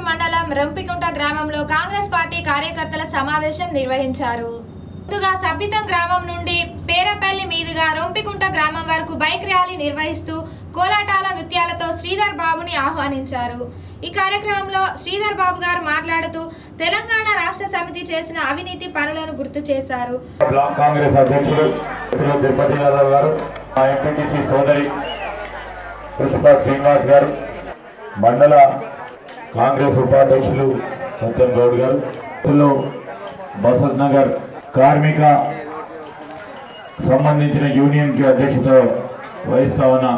మండలం రంపికుంట గ్రామంలో కాంగ్రెస్ పార్టీ కార్యకర్తల సమావేశం నిర్వహించారు ముందుగా సబ్బితం గ్రామం నుండి పేరపల్లి మీదుగా రొంపికుంట గ్రామం వరకు బైక్ ర్యాలీ నిర్వహిస్తూ కోలాటాల నృత్యాలతో శ్రీధర్ బాబుని ఆహ్వానించారు ఈ కార్యక్రమంలో శ్రీధర్ బాబు గారు మాట్లాడుతూ తెలంగాణ రాష్ట్ర సమితి చేసిన అవినీతి పనులను గుర్తు చేశారు బ్లాక్ కాంగ్రెస్ అధ్యక్షులు శ్రీ తిరుపతి యాదవ్ గారు మా ఎంపీటీసీ సోదరి పుష్ప శ్రీనివాస్ గారు మండల కాంగ్రెస్ ఉపాధ్యక్షులు సత్యం గౌడ్ గారు ఇందులో బసత్ నగర్ కార్మిక సంబంధించిన యూనియన్ కి అధ్యక్షత వహిస్తా ఉన్న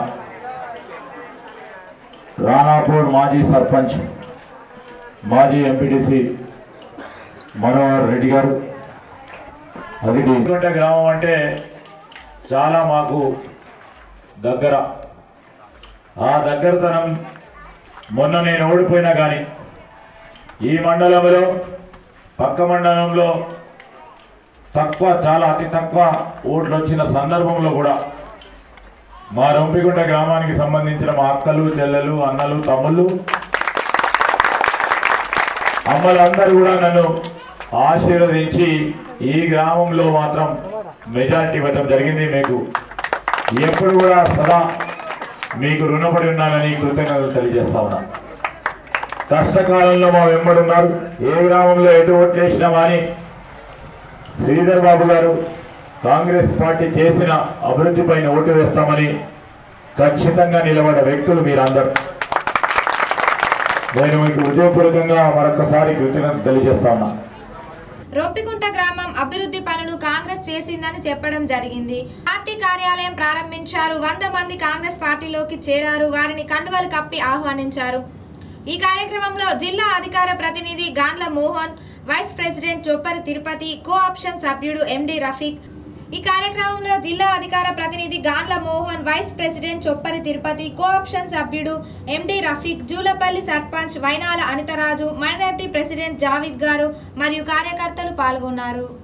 రాణాపూర్ మాజీ సర్పంచ్ మాజీ ఎంపీటీసీ మనోహర్ రెడ్డి గారు అది గుంట గ్రామం అంటే చాలా మాకు దగ్గర ఆ దగ్గరతనం మొన్న నేను ఓడిపోయినా కానీ ఈ మండలంలో పక్క మండలంలో తక్కువ చాలా అతి తక్కువ ఓట్లు వచ్చిన సందర్భంలో కూడా మా రొంపిగుంట గ్రామానికి సంబంధించిన మా అక్కలు చెల్లెలు అన్నలు తమ్ముళ్ళు అమ్మలందరూ కూడా నన్ను ఆశీర్వదించి ఈ గ్రామంలో మాత్రం మెజారిటీ ఇవ్వడం జరిగింది మీకు ఎప్పుడు కూడా సదా మీకు రుణపడి ఉన్నానని కృతజ్ఞతలు తెలియజేస్తా ఉన్నా కష్టకాలంలో మా వెంబడున్నారు ఏ గ్రామంలో ఎటు ఓట్లు వేసినా కానీ శ్రీధర్ బాబు గారు కాంగ్రెస్ పార్టీ చేసిన అభివృద్ధి పైన ఓటు వేస్తామని ఖచ్చితంగా నిలబడ్డ వ్యక్తులు మీరందరూ నేను మీకు ఉదయపూర్వకంగా మరొకసారి కృతజ్ఞత తెలియజేస్తా ఉన్నా రొప్పికుంట గ్రామం అభివృద్ధి పనులు కాంగ్రెస్ చేసిందని చెప్పడం జరిగింది పార్టీ కార్యాలయం ప్రారంభించారు వంద మంది కాంగ్రెస్ పార్టీలోకి చేరారు వారిని కండువలు కప్పి ఆహ్వానించారు ఈ కార్యక్రమంలో జిల్లా అధికార ప్రతినిధి Gandla Mohan vice president Choppari Tirupati co option సభ్యుడు ఎండి రఫీక్ ఈ కార్యక్రమంలో జిల్లా అధికార ప్రతినిధి Gandla Mohan vice president Choppari Tirupati co option సభ్యుడు MD Rafiq Julapalli sarpanch Vainala Anitharaju minority president Javid గారు మరియు కార్యకర్తలు పాల్గొన్నారు